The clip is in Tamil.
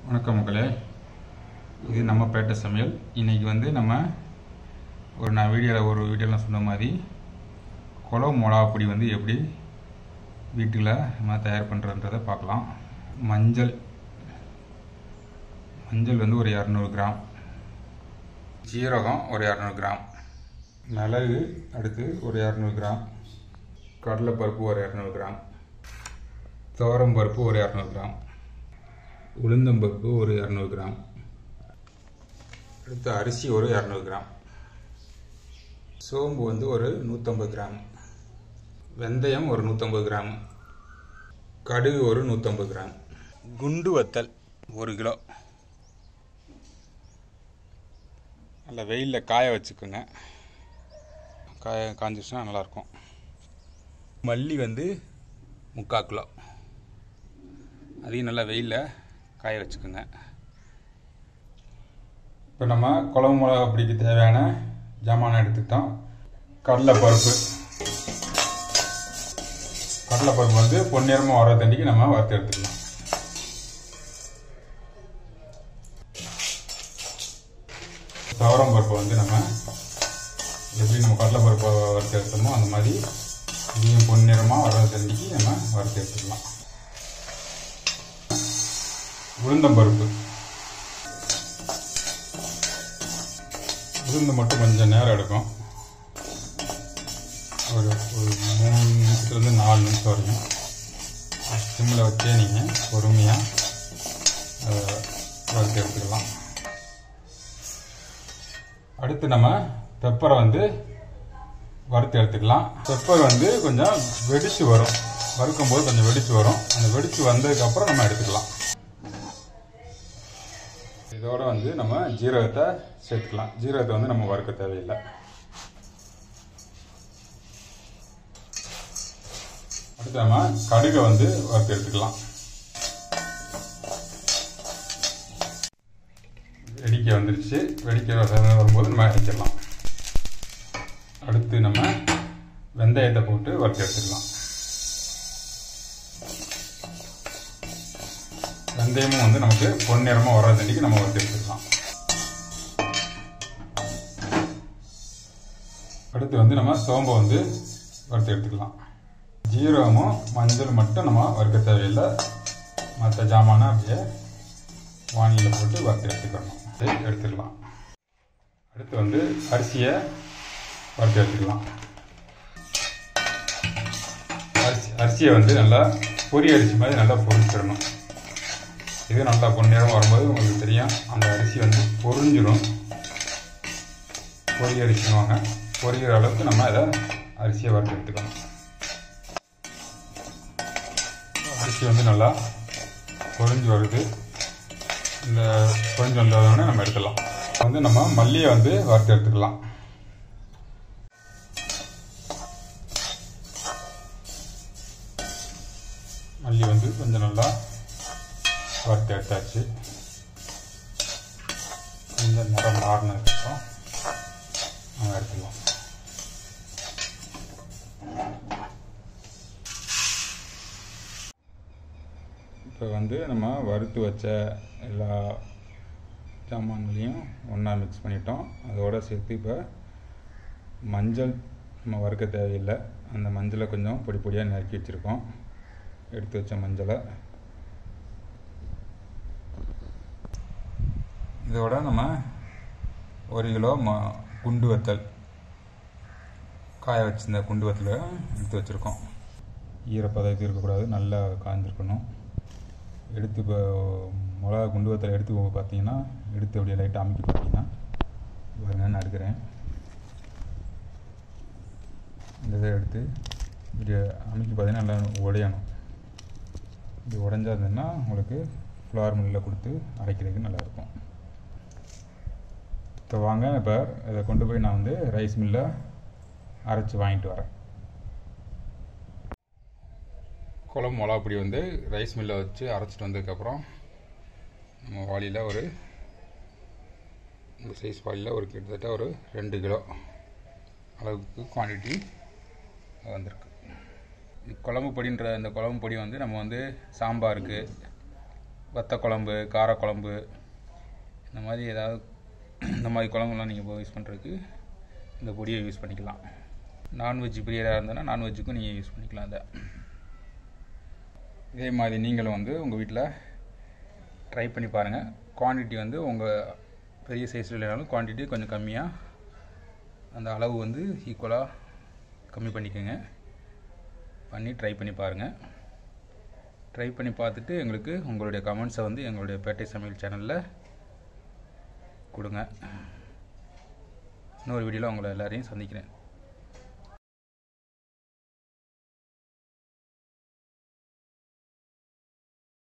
வணக்கம் மக்களே இது நம்ம பேட்டை சமையல் இன்னைக்கு வந்து நம்ம ஒரு நான் வீடியோவில் ஒரு வீடியோவில் சொன்ன மாதிரி குழம்பு மிளகா பொடி வந்து எப்படி வீட்டில் நம்ம தயார் பண்ணுறன்றதை பார்க்கலாம் மஞ்சள் மஞ்சள் வந்து ஒரு இரநூறு கிராம் ஜீரகம் ஒரு இரநூறு கிராம் மிளகு அடுத்து ஒரு இரநூறு கிராம் கடலைப்பருப்பு ஒரு இரநூறு கிராம் துவரம் பருப்பு ஒரு இரநூறு கிராம் உளுந்தம்பருப்பு ஒரு இரநூறு கிராம் அடுத்து அரிசி ஒரு இரநூறு கிராம் சோம்பு வந்து ஒரு நூற்றம்பது கிராம் வெந்தயம் ஒரு நூற்றம்பது கிராம் கடுகு ஒரு நூற்றம்பது கிராம் குண்டு வத்தல் ஒரு கிலோ நல்லா வெயிலில் காய வச்சுக்கோங்க காய காஞ்சிச்சுன்னா நல்லாயிருக்கும் மல்லி வந்து முக்கால் கிலோ அதையும் நல்லா வெயிலில் காய வச்சுக்கோங்க இப்போ நம்ம குழம்பு மிளகா பிடிக்க தேவையான ஜாமான் எடுத்துக்கிட்டோம் கடலைப்பருப்பு கடலைப்பருப்பு வந்து பொன்னிறமாக வர தண்டிக்கு நம்ம வறுத்து எடுத்துக்கலாம் துவரம் பருப்பு வந்து நம்ம எப்படி நம்ம கடலைப்பருப்பை வறுத்து எடுத்தோமோ அந்த மாதிரி இதையும் பொன்னிறமாக வர தண்டிக்கு நம்ம வறுத்து எடுத்துக்கலாம் உளுந்தம்பருப்பு உளுந்து மட்டும் கொஞ்சம் நேரம் எடுக்கும் ஒரு ஒரு மூணு நிமிஷத்துலேருந்து நாலு நிமிஷம் வரைக்கும் சிம்மில் வச்சே நீங்கள் பொறுமையாக அதை வறுத்து எடுத்துக்கலாம் அடுத்து நம்ம பெப்பரை வந்து வறுத்து எடுத்துக்கலாம் பெப்பர் வந்து கொஞ்சம் வெடிச்சு வரும் வறுக்கும் போது கொஞ்சம் வெடிச்சு வரும் அந்த வெடிச்சு வந்ததுக்கப்புறம் நம்ம எடுத்துக்கலாம் இதோட வந்து நம்ம ஜீரகத்தை சேர்த்துக்கலாம் ஜீரகத்தை வந்து நம்ம வறுக்க தேவையில்லை அடுத்து நம்ம கடுகை வந்து வறுத்து எடுத்துக்கலாம் வெடிக்க வந்துருச்சு வெடிக்க வரும்போது நம்ம வச்சிடலாம் அடுத்து நம்ம வெந்தயத்தை போட்டு வறுத்து எடுத்துக்கலாம் வெந்தயமும் வந்து நமக்கு பொன்னிறமாக வராதண்டிக்கு நம்ம வறுத்து எடுத்துக்கலாம் அடுத்து வந்து நம்ம சோம்பை வந்து வறுத்து எடுத்துக்கலாம் ஜீரகமும் மஞ்சள் மட்டும் நம்ம வறுக்க தேவையில்லை மற்ற ஜாமானை அப்படியே வானியில் போட்டு வறுத்து எடுத்துக்கணும் எடுத்துக்கலாம் அடுத்து வந்து அரிசியை வறுத்து எடுத்துக்கலாம் அரிசி அரிசியை வந்து நல்லா பொரி அரிசி மாதிரி நல்லா பொரிச்சிடணும் இது நல்லா பொன்னிறம் வரும்போது உங்களுக்கு தெரியும் அந்த அரிசி வந்து பொரிஞ்சிடும் பொரிய அரிசிவாங்க பொரிகிற அளவுக்கு நம்ம அதை அரிசியை வறுத்து எடுத்துக்கணும் அரிசி வந்து நல்லா பொரிஞ்சு வருது இந்த பொரிஞ்சு வந்தோடனே நம்ம எடுத்துடலாம் வந்து நம்ம மல்லியை வந்து வறுத்து எடுத்துக்கலாம் மல்லி வந்து கொஞ்சம் நல்லா வறுத்து எடுத்தாச்சு இந்த நிறம் மாறினதுக்கப்புறம் நம்ம எடுத்துக்கலாம் இப்போ வந்து நம்ம வறுத்து வச்ச எல்லா சாமான்களையும் ஒன்றா மிக்ஸ் பண்ணிட்டோம் அதோடு சேர்த்து இப்போ மஞ்சள் நம்ம வறுக்க தேவையில்லை அந்த மஞ்சளை கொஞ்சம் பொடி பொடியாக நறுக்கி வச்சுருக்கோம் எடுத்து வச்ச மஞ்சளை இதோட நம்ம ஒரு கிலோ ம குண்டு வத்தல் காய வச்சிருந்த குண்டு வத்தலை எடுத்து வச்சுருக்கோம் ஈரப்பதத்து இருக்கக்கூடாது நல்லா காய்ஞ்சிருக்கணும் எடுத்து இப்போ மிளகா குண்டு வத்தலை எடுத்து பார்த்தீங்கன்னா எடுத்து அப்படியே லைட்டாக அமுக்கி பார்த்தீங்கன்னா பாருங்க நான் எடுக்கிறேன் இந்த இதை எடுத்து இப்படி அமுக்கி பார்த்தீங்கன்னா நல்லா உடையணும் இப்படி உடஞ்சா இருந்ததுன்னா உங்களுக்கு ஃப்ளவர் மில்லில் கொடுத்து அரைக்கிறதுக்கு நல்லாயிருக்கும் இப்போ வாங்க இப்போ இதை கொண்டு போய் நான் வந்து ரைஸ் மில்லில் அரைச்சி வாங்கிட்டு வரேன் குழம்பு மிளகாப்பொடி வந்து ரைஸ் மில்லில் வச்சு அரைச்சிட்டு வந்ததுக்கப்புறம் நம்ம வாளியில் ஒரு இந்த சைஸ் வாளியில் ஒரு கிட்டத்தட்ட ஒரு ரெண்டு கிலோ அளவுக்கு குவான்டிட்டி வந்திருக்கு குழம்பு பொடின்ற இந்த குழம்பு பொடி வந்து நம்ம வந்து சாம்பாருக்கு வத்த குழம்பு காரக்குழம்பு இந்த மாதிரி ஏதாவது இந்த மாதிரி குழம்புலாம் நீங்கள் யூஸ் பண்ணுறதுக்கு இந்த பொடியை யூஸ் பண்ணிக்கலாம் நான்வெஜ் பிரியராக இருந்ததுன்னா நான்வெஜ்ஜுக்கும் நீங்கள் யூஸ் பண்ணிக்கலாம் அதை இதே மாதிரி நீங்களும் வந்து உங்கள் வீட்டில் ட்ரை பண்ணி பாருங்கள் குவான்டிட்டி வந்து உங்கள் பெரிய சைஸில் இல்லைனாலும் குவான்டிட்டி கொஞ்சம் கம்மியாக அந்த அளவு வந்து ஈக்குவலாக கம்மி பண்ணிக்கோங்க பண்ணி ட்ரை பண்ணி பாருங்கள் ட்ரை பண்ணி பார்த்துட்டு எங்களுக்கு உங்களுடைய கமெண்ட்ஸை வந்து எங்களுடைய பேட்டை சமையல் சேனலில் கொடுங்க இன்னொரு வீடியோவில் உங்களை எல்லாரையும் சந்திக்கிறேன்